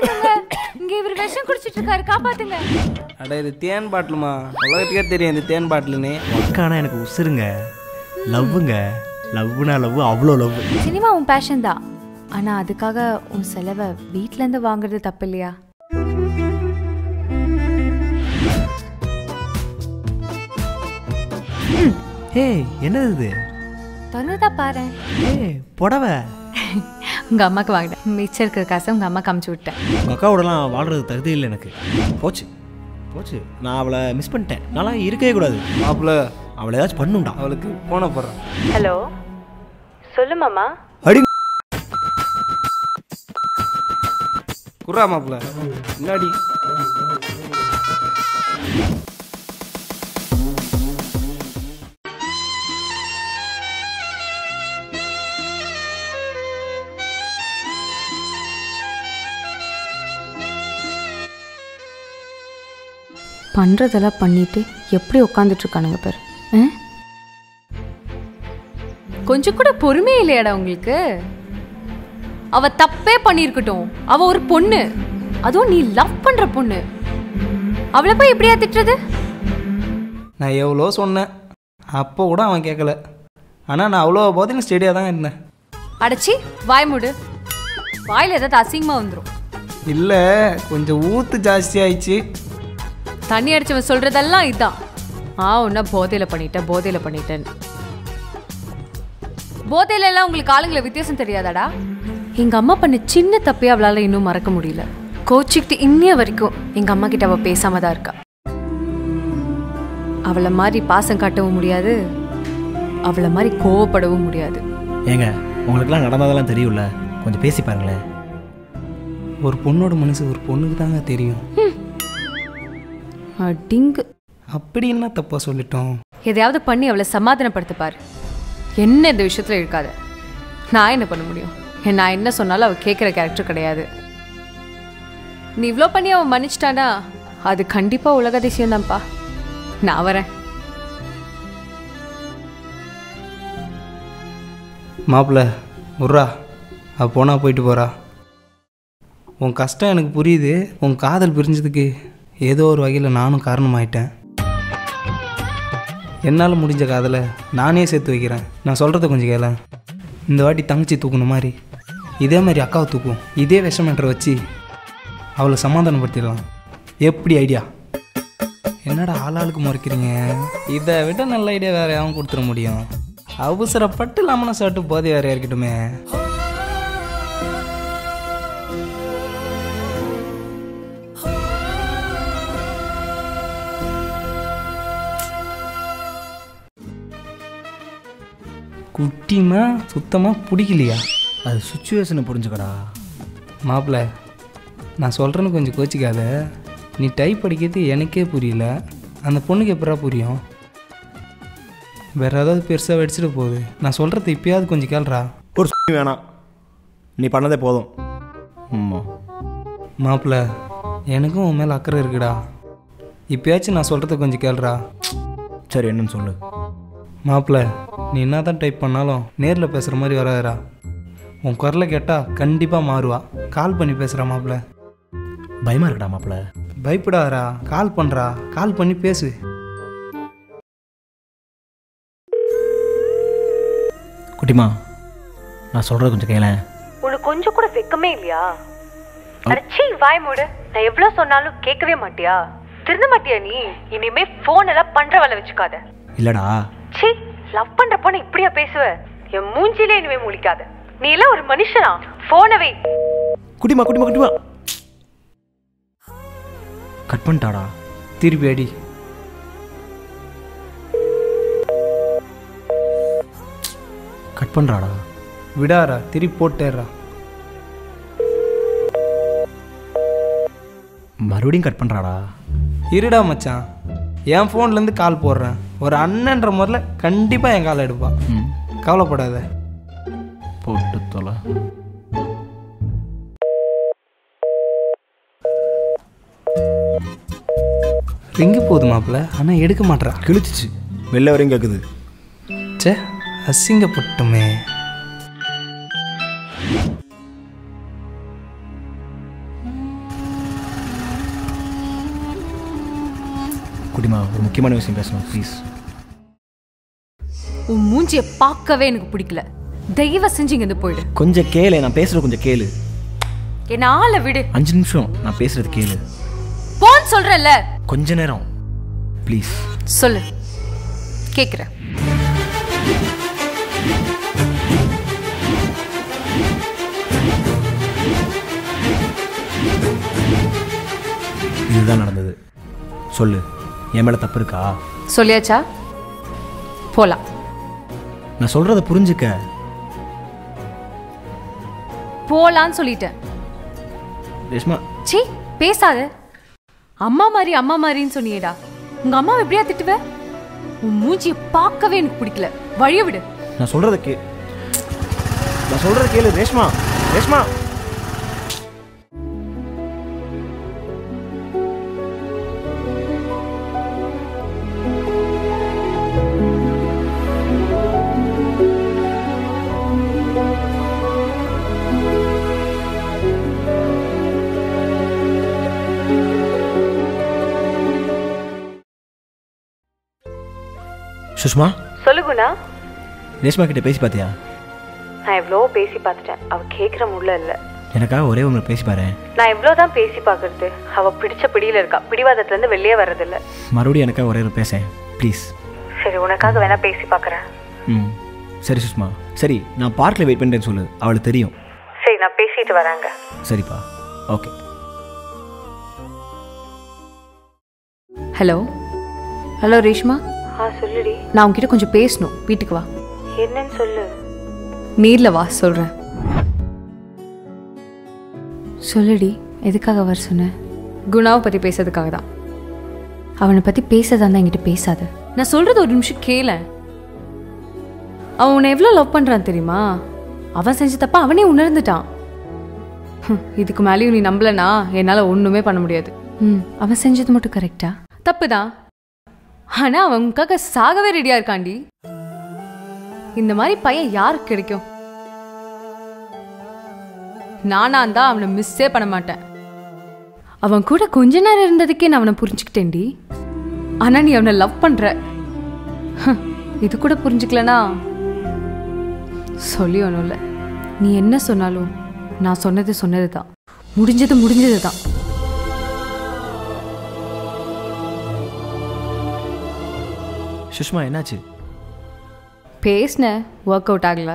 காப்பாத்துங்க இங்க இவர் விஷம் குடிச்சிட்டு இருக்காரு காப்பாத்துங்க அட இது தேன் பாட்டிலுமா உலகத்துக்கே தெரியும் இந்த தேன் பாட்டிலுன்னு அக்கானா எனக்கு உசுருங்க லவ்வுங்க லவ்னா லவ் அவ்வளோ லவ் சினிமா உன் பேஷன் தான் ஆனா அதுக்காக உன் செலவை வீட்ல இருந்து வாங்குறது தப்பு இல்லையா ஏய் என்னது இது தொன்னதா பாரு ஏய் புடவை உங்க அம்மாக்கு வாங்கிட்டேன் மிச்சம் இருக்கிற காசை உங்க அம்மாக்கு அமுச்சு விட்டேன் உங்கள் அக்காவோடலாம் வாழ்றது தகுதி இல்லை எனக்கு போச்சு போச்சு நான் அவளை மிஸ் பண்ணிட்டேன் நான்லாம் இருக்கவே கூடாது மாப்பிள்ள அவளை ஏதாச்சும் பண்ணுண்டா அவளுக்கு போன போடுறேன் ஹலோ சொல்லு மாமா அடி குர்ரா மாப்பிள்ள முன்னாடி பண்றதெல்லாம் பண்ணிட்டு எப்படி உட்காந்துட்டு இருக்கானுங்க பாரு ஆ? கொஞ்சம் கூட பொறுமையே இல்லையாடா உங்களுக்கு அவ தப்பே பண்ணியிருக்கட்டும் அவ ஒரு பொண்ணு அதுவும் நீ லவ் பண்ற பொண்ணு அவளை போய் எப்படியா திட்டுறது நான் எவ்வளோ சொன்னேன் அப்போ கூட அவன் கேட்கல ஆனால் நான் அவ்வளோ போதையும் ஸ்டேடியாக தான் இருந்தேன் அடைச்சி வாய் மூடு வாயில ஏதாவது அசிங்கமா வந்துடும் இல்லை கொஞ்சம் ஊத்து ஜாஸ்தி ஆயிடுச்சு தண்ணி அடிச்சவன் சொல்றதெல்லாம் இதான் ஆ உன்ன போதையில பண்ணிட்டேன் போதையில பண்ணிட்டேன் போதையில எல்லாம் உங்களுக்கு ஆளுங்களை வித்தியாசம் தெரியாதாடா எங்க அம்மா பண்ண சின்ன தப்பே அவளால இன்னும் மறக்க முடியல கோச்சிக்கிட்டு இன்னைய வரைக்கும் எங்க அம்மா கிட்ட அவ பேசாம தான் இருக்கா அவளை மாதிரி பாசம் காட்டவும் முடியாது அவளை மாதிரி கோவப்படவும் முடியாது ஏங்க உங்களுக்குலாம் நடந்ததெல்லாம் தெரியும்ல கொஞ்சம் பேசி பாருங்களேன் ஒரு பொண்ணோட மனசு ஒரு பொண்ணுக்கு தாங்க தெரியும் அடிங்கு அப்படி என்ன தப்பாக சொல்லிட்டோம் எதையாவது பண்ணி அவளை சமாதானப்படுத்த பாரு என்ன இந்த விஷயத்துல இருக்காத நான் என்ன பண்ண முடியும் என் நான் என்ன சொன்னாலும் அவள் கேட்குற கேரக்டர் கிடையாது நீ இவ்வளோ பண்ணி அவன் மன்னிச்சிட்டானா அது கண்டிப்பாக உலக அதிசயம் தான்ப்பா நான் வரேன் மாப்பிள்ள உர்ரா அவ போனால் போயிட்டு போகிறா உன் கஷ்டம் எனக்கு புரியுது உன் காதல் பிரிஞ்சதுக்கு ஏதோ ஒரு வகையில் நானும் காரணமாயிட்டேன் என்னால் முடிஞ்ச காதலை நானே சேர்த்து வைக்கிறேன் நான் சொல்கிறத கொஞ்சம் கேள இந்த வாட்டி தங்கச்சி தூக்குன மாதிரி இதே மாதிரி அக்காவை தூக்கும் இதே விஷமேட்டரை வச்சு அவளை சமாதானப்படுத்திடலாம் எப்படி ஐடியா என்னடா ஆளாளுக்கு முறைக்கிறீங்க இதை விட நல்ல ஐடியா வேற யாரும் கொடுத்துட முடியும் அவசரப்பட்டு லமன சாப்பிட்டு போதை வேற இருக்கட்டுமே குட்டிமா சுத்தமாக பிடிக்கலையா அது சுச்சுவேஷனை புரிஞ்சுக்கடா மாப்பிள்ள நான் சொல்கிறேன்னு கொஞ்சம் கோச்சிக்காத நீ டைப் படிக்கிறது எனக்கே புரியல அந்த பொண்ணுக்கு எப்படா புரியும் வேற ஏதாவது பெருசாக வெடிச்சிட்டு போகுது நான் சொல்கிறத இப்பயாவது கொஞ்சம் கேள்றா ஒரு சுத்தி வேணாம் நீ பண்ணதே போதும் ஆமாம் மாப்பிள்ள எனக்கும் உன் மேலே அக்கறை இருக்குடா இப்பயாச்சும் நான் சொல்கிறத கொஞ்சம் கேள்றா சரி என்னன்னு சொல்லு மாப்பிள்ள நீ என்ன தான் டைப் பண்ணாலும் நேரில் பேசுகிற மாதிரி வராதுடா உன் குரலை கேட்டால் கண்டிப்பாக மாறுவா கால் பண்ணி பேசுகிறா மாப்பிள்ள பயமா இருக்கடா மாப்பிள்ள பயப்படாதடா கால் பண்ணுறா கால் பண்ணி பேசு குட்டிமா நான் சொல்கிறது கொஞ்சம் கேளேன் உனக்கு கொஞ்சம் கூட வெக்கமே இல்லையா அடச்சி வாய் மூடு நான் எவ்வளவு சொன்னாலும் கேட்கவே மாட்டியா திருந்த மாட்டியா நீ இனிமே போன் எல்லாம் பண்ற வேலை வச்சுக்காத இல்லைடா சி லவ் பண்ற பொண்ணு இப்படியா பேசுவ என் மூஞ்சிலே இனிமே முழிக்காத நீ எல்லாம் ஒரு மனுஷனா போனை வை குட்டிமா குட்டிமா குட்டிமா கட் பண்ணிட்டாடா திருப்பி அடி கட் பண்ணுறாடா விடாரா திருப்பி போட்டேறா மறுபடியும் கட் பண்ணுறாடா இருடா மச்சான் என் ஃபோன்லேருந்து கால் போடுறேன் ஒரு அண்ணன்ற முறையில் கண்டிப்பாக என் கால் எடுப்பான் ம் கவலைப்படாத போட்டு தொலை ரிங்கு போகுது மாப்பிள்ள ஆனால் எடுக்க மாட்றா கிழிச்சிச்சு வெளில வரையும் கேட்குது ச்சே அசிங்கப்பட்டுமே குட்டிமா ஒரு முக்கியமான விஷயம் பேசணும் ப்ளீஸ் உன் மூஞ்சியை பார்க்கவே எனக்கு பிடிக்கல தயவு செஞ்சு இங்க இருந்து போயிடு கொஞ்சம் கேளு நான் பேசுறது கொஞ்சம் கேளு என்ன ஆளை விடு அஞ்சு நிமிஷம் நான் பேசுறது கேளு போன்னு சொல்றேன்ல கொஞ்ச நேரம் ப்ளீஸ் சொல்லு கேக்குறேன் இதுதான் நடந்தது சொல்லு என் மேலே தப்பு இருக்கா சொல்லியாச்சா போலாம் நான் சொல்கிறத புரிஞ்சுக்க போலான்னு சொல்லிட்டேன் ரேஷ்மா சீ பேசாத அம்மா மாதிரி அம்மா மாதிரின்னு சொன்னியேடா உங்க அம்மாவை எப்படியா திட்டுவ உன் மூஞ்சியை பார்க்கவே எனக்கு பிடிக்கல வழிய விடு நான் சொல்கிறத கே நான் சொல்கிறத கேளு ரேஷ்மா ரேஷ்மா சுஷ்மா சொல்லுகுணா ரேஷ்மா கிட்ட பேசி பார்த்தியா நான் எவ்வளோ பேசி பார்த்துட்டேன் அவ கேட்குற முள்ள இல்லை எனக்காக ஒரே ஒன்று பேசி பாரு நான் எவ்வளோ தான் பேசி பார்க்கறது அவ பிடிச்ச பிடியில இருக்கா பிடிவாதத்துலேருந்து வெளியே வர்றதில்ல மறுபடியும் எனக்காக ஒரே ஒரு பேசேன் ப்ளீஸ் சரி உனக்காக வேணா பேசி பார்க்குறேன் ம் சரி சுஷ்மா சரி நான் பார்க்கில் வெயிட் பண்ணுறேன்னு சொல்லு அவளுக்கு தெரியும் சரி நான் பேசிட்டு வராங்க சரிப்பா ஓகே ஹலோ ஹலோ ரேஷ்மா ஆ சொல்லுடி நான் உன்கிட்ட கொஞ்சம் பேசணும் வீட்டுக்கு வா என்னன்னு சொல்லு நேரில் வா சொல்கிறேன் சொல்லுடி எதுக்காக வர சொன்ன குணாவை பற்றி பேசுறதுக்காக தான் அவனை பற்றி பேசாதான் தான் என்கிட்ட பேசாத நான் சொல்கிறது ஒரு நிமிஷம் கேள அவன் உன்னை எவ்வளோ லவ் பண்ணுறான் தெரியுமா அவன் செஞ்ச தப்பா அவனே உணர்ந்துட்டான் ஹம், இதுக்கு மேலேயும் நீ நம்பலனா என்னால் ஒன்றுமே பண்ண முடியாது ம் அவன் செஞ்சது மட்டும் கரெக்டா தப்பு தான் ஆனால் அவன் உனக்காக சாகவே ரெடியாக இருக்காண்டி இந்த மாதிரி பையன் யாருக்கு கிடைக்கும் நானா இருந்தா அவனை மிஸ்ஸே பண்ண மாட்டேன் அவன் கூட கொஞ்ச நேரம் இருந்ததுக்கே நான் அவனை புரிஞ்சுக்கிட்டேன்டி ஆனா நீ அவனை லவ் பண்ற ஹம், இது கூட புரிஞ்சுக்கலனா சொல்லி ஒன்றும் இல்லை நீ என்ன சொன்னாலும் நான் சொன்னது சொன்னது தான் முடிஞ்சது முடிஞ்சது தான் சுஷ்மா என்னாச்சு பேசின ஒர்க் அவுட் ஆகல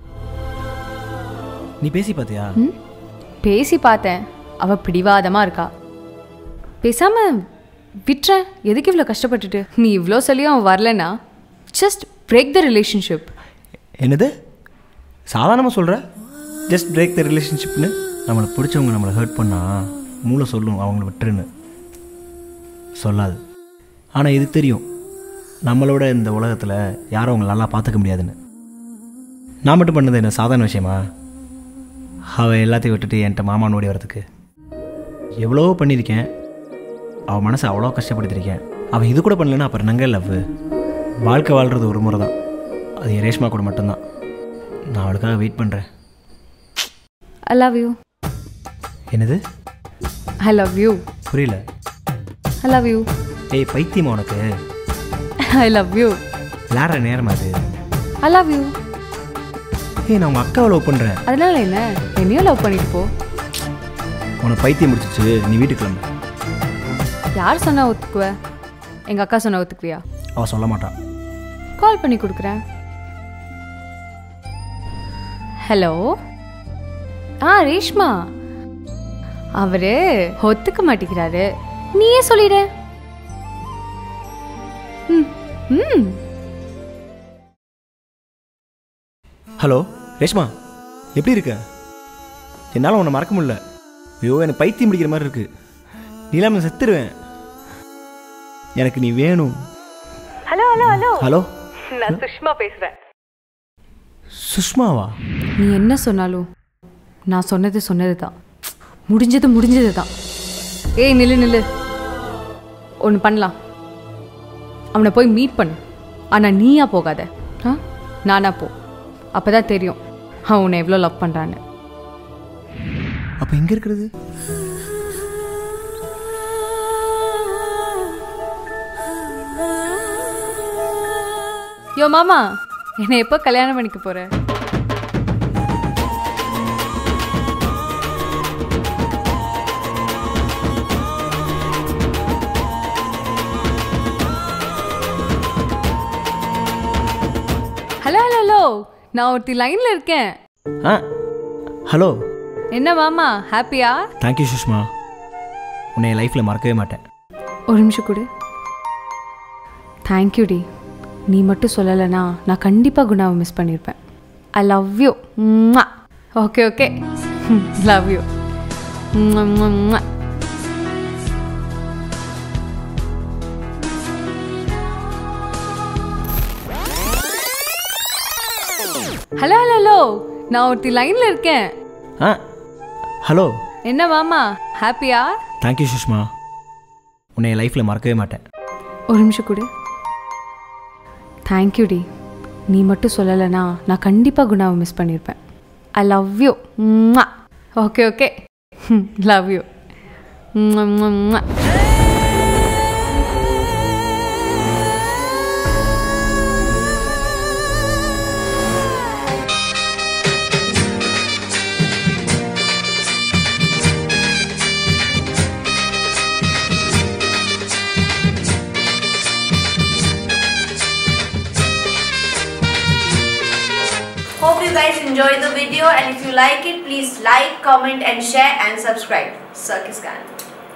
நீ பேசி பார்த்தியா ம் பேசி பார்த்தேன் அவ பிடிவாதமா இருக்கா பேசாம விட்டுறேன் எதுக்கு இவ்வளோ கஷ்டப்பட்டுட்டு நீ இவ்வளோ சொல்லியும் அவன் வரலனா ஜஸ்ட் பிரேக் த ரிலேஷன்ஷிப் என்னது சாதாரணமாக சொல்கிற ஜஸ்ட் பிரேக் த ரிலேஷன்ஷிப்னு நம்மளை பிடிச்சவங்க நம்மளை ஹர்ட் பண்ணா மூளை சொல்லும் அவங்கள விட்டுருன்னு சொல்லாது ஆனால் இது தெரியும் நம்மளோட இந்த உலகத்தில் யாரும் அவங்கள நல்லா பார்த்துக்க முடியாதுன்னு நான் மட்டும் பண்ணது என்ன சாதாரண விஷயமா அவள் எல்லாத்தையும் விட்டுட்டு என்கிட்ட மாமான்னு ஓடி வரதுக்கு எவ்வளவோ பண்ணியிருக்கேன் அவள் மனசை அவ்வளோ கஷ்டப்படுத்திருக்கேன் அவள் இது கூட பண்ணலன்னா அப்புறம் நங்க லவ் வாழ்க்கை வாழ்கிறது ஒரு முறை தான் அது என் ரேஷ்மா கூட மட்டும்தான் நான் அவளுக்காக வெயிட் பண்ணுறேன் ஐ லவ் யூ என்னது ஐ லவ் யூ புரியல ஐ லவ் யூ ஏய் பைத்தியமா உனக்கு ஐ லவ் யூ விளையாடுற நேரம் அது ஐ லவ் யூ ஏய் நான் உங்கள் அக்காவை லவ் பண்ணுறேன் அதனால என்ன என்னையும் லவ் பண்ணிட்டு போ உனக்கு பைத்தியம் முடிச்சிச்சு நீ வீட்டுக்கு கிளம்பு யார் சொன்னா ஒத்துக்குவ எங்க அக்கா சொன்னா ஒத்துக்குவியா அவள் சொல்ல மாட்டான் கால் பண்ணி கொடுக்குறேன் ஹலோ ஆ ரேஷ்மா அவரு ஒத்துக்க மாட்டேங்கிறாரு நீயே சொல்லிடு ம் ம் ஹலோ ரேஷ்மா எப்படி இருக்க என்னால் உன்னை மறக்க முடியல ஐயோ எனக்கு பைத்தியம் பிடிக்கிற மாதிரி இருக்கு நீ இல்லாமல் செத்துருவேன் எனக்கு நீ வேணும் ஹலோ ஹலோ ஹலோ ஹலோ நான் சுஷ்மா பேசுறேன் சுஷ்மாவா நீ என்ன சொன்னாலும் நான் சொன்னது சொன்னது தான் முடிஞ்சது முடிஞ்சது தான் ஏய் நில்லு நில்லு ஒன்று பண்ணலாம் அவனை போய் மீட் பண்ணு ஆனால் நீயா போகாத ஆ நானா போ அப்போ தான் தெரியும் அவன் உன்னை எவ்வளோ லவ் பண்ணுறான்னு அப்போ எங்கே இருக்கிறது யோ மாமா என்னை எப்போ கல்யாணம் பண்ணிக்க போற ஹலோ ஹலோ ஹலோ நான் ஒருத்தி லைன்ல இருக்கேன் ஆ ஹலோ என்ன மாமா ஹாப்பியா தேங்க்யூ சுஷ்மா உன்னை என் லைஃப்பில் மறக்கவே மாட்டேன் ஒரு நிமிஷம் கொடு தேங்க்யூ டி நீ மட்டும் சொல்லலைனா நான் கண்டிப்பாக குணாவை மிஸ் பண்ணியிருப்பேன் I love you okay okay love you hello hello hello நான் ஒருத்தி லைனில் இருக்கேன் ஆ ஹலோ என்ன மாமா ஹாப்பியா தேங்க்யூ சுஷ்மா உன்னை என் லைஃப்பில் மறக்கவே மாட்டேன் ஒரு நிமிஷம் கொடு தேங்க்யூ டி நீ மட்டும் சொல்லலைனா நான் கண்டிப்பாக குணாவை மிஸ் பண்ணியிருப்பேன் I love you okay okay love you Hope you guys enjoyed the video and if you like it, please like, comment and share and subscribe. Circus Gun.